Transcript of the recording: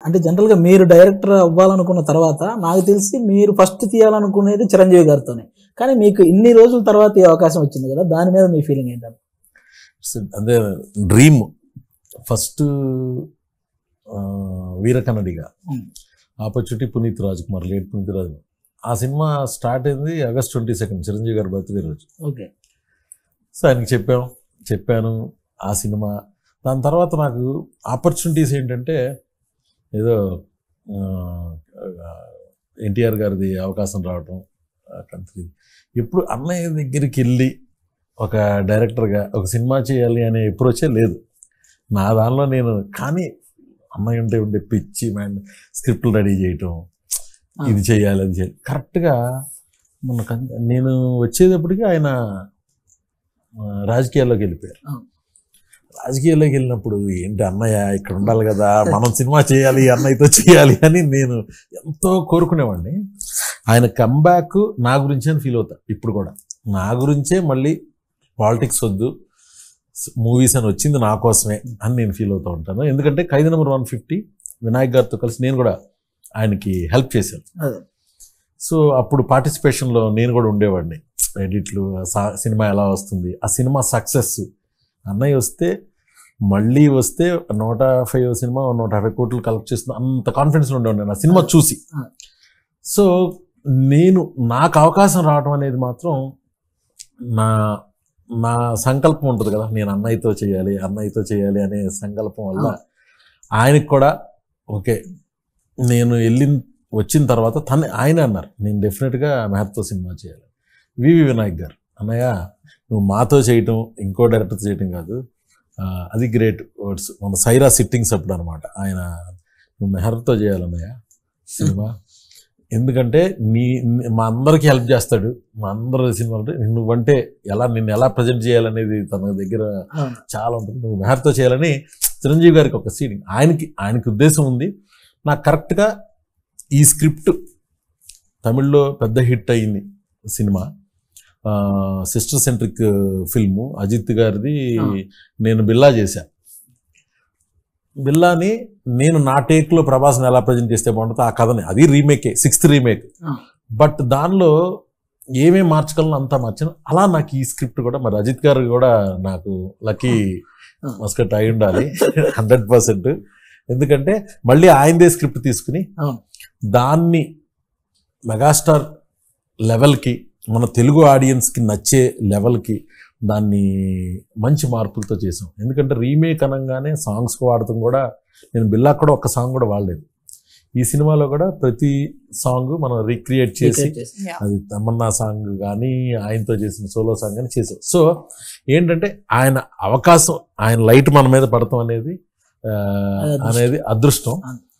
అంటే జనరల్ గా మీరు డైరెక్టర్ అవ్వాలనుకున్న తర్వాత నాకు తెలిసి మీరు ఫస్ట్ తీయాలనుకునేది చిరంజీవి గారితోనే కానీ మీకు ఇన్ని రోజుల తర్వాత ఈ అవకాశం వచ్చింది కదా దాని మీద మీ ఫీలింగ్ ఏంటంటే అదే dream first Veerakannadiga Hmm. Opportunity Puneeth Raj Kumar late Puneeth Raj ఆ సినిమా స్టార్ట్ అయింది ఆగస్ట్ ట్వంటీ సెకండ్ చిరంజీవి గారి బర్త్డే రోజు ఓకే సో ఆయనకి చెప్పాం చెప్పాను ఆ సినిమా దాని తర్వాత నాకు ఆపర్చునిటీస్ ఏంటంటే ఏదో ఎన్టీఆర్ గారిది అవకాశం రావటం కంత్రి ఎప్పుడు అన్నయ్య దగ్గరికి వెళ్ళి ఒక డైరెక్టర్గా ఒక సినిమా చేయాలి అనే అప్రోచే లేదు నా దానిలో నేను కానీ అన్నయ్య ఉంటే ఉండే పిచ్చి మ్యాన్ స్క్రిప్ట్లు రెడీ చేయటం ఇది చేయాలి అది చేయాలి కరెక్ట్గా మొన్న కన్- నేను వచ్చేటప్పటికి ఆయన ఆ, రాజకీయాల్లోకి వెళ్ళిపోయారు ఆ. రాజకీయాల్లోకి వెళ్ళినప్పుడు ఏంటి అన్నయ్య ఇక్కడ ఉండాలి కదా మనం సినిమా చేయాలి అన్నయ్యతో చేయాలి అని నేను ఎంతో కోరుకునేవాడిని ఆయన కంబ్యాక్ నా గురించే అని ఫీల్ అవుతా ఇప్పుడు కూడా నా గురించే మళ్ళీ పాలిటిక్స్ వద్దు మూవీస్ అని వచ్చింది నా కోసమే అని నేను ఫీల్ అవుతూ ఉంటాను ఎందుకంటే Khaidi number one fifty Vinayak గారితో కలిసి నేను కూడా ఆయనకి హెల్ప్ చేశాను అదే. సో అప్పుడు పార్టిసిపేషన్లో నేను కూడా ఉండేవాడిని ఎడిట్లు సా- సినిమా ఎలా వస్తుంది ఆ సినిమా సక్సెస్ అన్నయ్య వస్తే మళ్ళీ వస్తే నూట ఫైవ్ సినిమా నూట యాభై కోట్లు కలెక్ట్ చేస్తుంది అంత కాన్ఫిడెన్స్లో ఉండేవాడిని ఆ సినిమా చూసి ఆ. సో నేను నాకు అవకాశం రావడం అనేది మాత్రం నా నా సంకల్పం ఉంటుంది కదా నేను అన్నయ్యతో చేయాలి అన్నయ్యతో చేయాలి అనే సంకల్పం వల్ల ఆయనకు కూడా ఓకే నేను వెళ్ళిన వచ్చిన తర్వాత తను ఆయన అన్నారు నేను డెఫినెట్గా మెహర్తో సినిమా చేయాలి వివి వినాయక్ గారు అన్నయ్య నువ్వు మాతో చేయటం ఇంకో డైరెక్టర్తో చేయటం కాదు ఆ, అది గ్రేట్ వర్డ్స్ మన సైరా సిట్టింగ్స్ అప్పుడు అనమాట ఆయన నువ్వు మెహర్తో చేయాలన్నయ్య సినిమా ఎందుకంటే నీ నీ- మా అందరికీ హెల్ప్ చేస్తాడు మా అందరి సినిమాలు నువ్వంటే ఎలా నిన్ను ఎలా ప్రజెంట్ చేయాలనేది తన దగ్గర అవును. చాలా ఉంటుంది నువ్వు మెహర్తో చేయాలని చిరంజీవి గారికి ఒక సీనింగ్ ఆయనకి ఆయనకి ఉద్దేశం ఉంది నాకు కరెక్ట్గా ఈ స్క్రిప్ట్ తమిళ్లో పెద్ద హిట్ అయింది cinema sister centric film Ajith గారిది ఆ. నేను బిల్లా చేశా బిల్లాని నేను నా టేక్లో ప్రభాస్ని ఎలా ప్రజెంట్ చేస్తే బాగుంటుందో ఆ కథని అది రీమేకే సిక్స్త్ రీమేక్ ఆ. బట్ దానిలో ఏమేం మార్చగలను అంతా మార్చాను అలా నాకు ఈ స్క్రిప్ట్ కూడా మరి అజిత్ గారు కూడా నాకు లక్కీ ఆ. మస్కట్ అయి ఉండాలి హండ్రెడ్ పర్సెంట్ ఎందుకంటే మళ్ళీ ఆయనదే స్క్రిప్ట్ తీసుకుని అవును. దాన్ని మెగాస్టార్ లెవెల్కి మన తెలుగు ఆడియన్స్కి నచ్చే లెవెల్కి దాన్ని మంచి మార్పులతో చేసాం ఎందుకంటే రీమేక్ అనగానే సాంగ్స్ వాడటం కూడా నేను బిల్లా కూడా ఒక్క సాంగ్ కూడా వాడలేదు ఈ సినిమాలో కూడా ప్రతి సాంగ్ మనం రీక్రియేట్ చేసి Create చేసి. Yeah. అది తమన్నా సాంగ్ కానీ ఆయనతో చేసిన సోలో సాంగ్ కానీ చేసాం సో ఏంటంటే ఆయన అవకాశం ఆయన లైట్ మన మీద పడతాం అనేది ఆ, అది అదృష్టం. అనేది అదృష్టం అవును.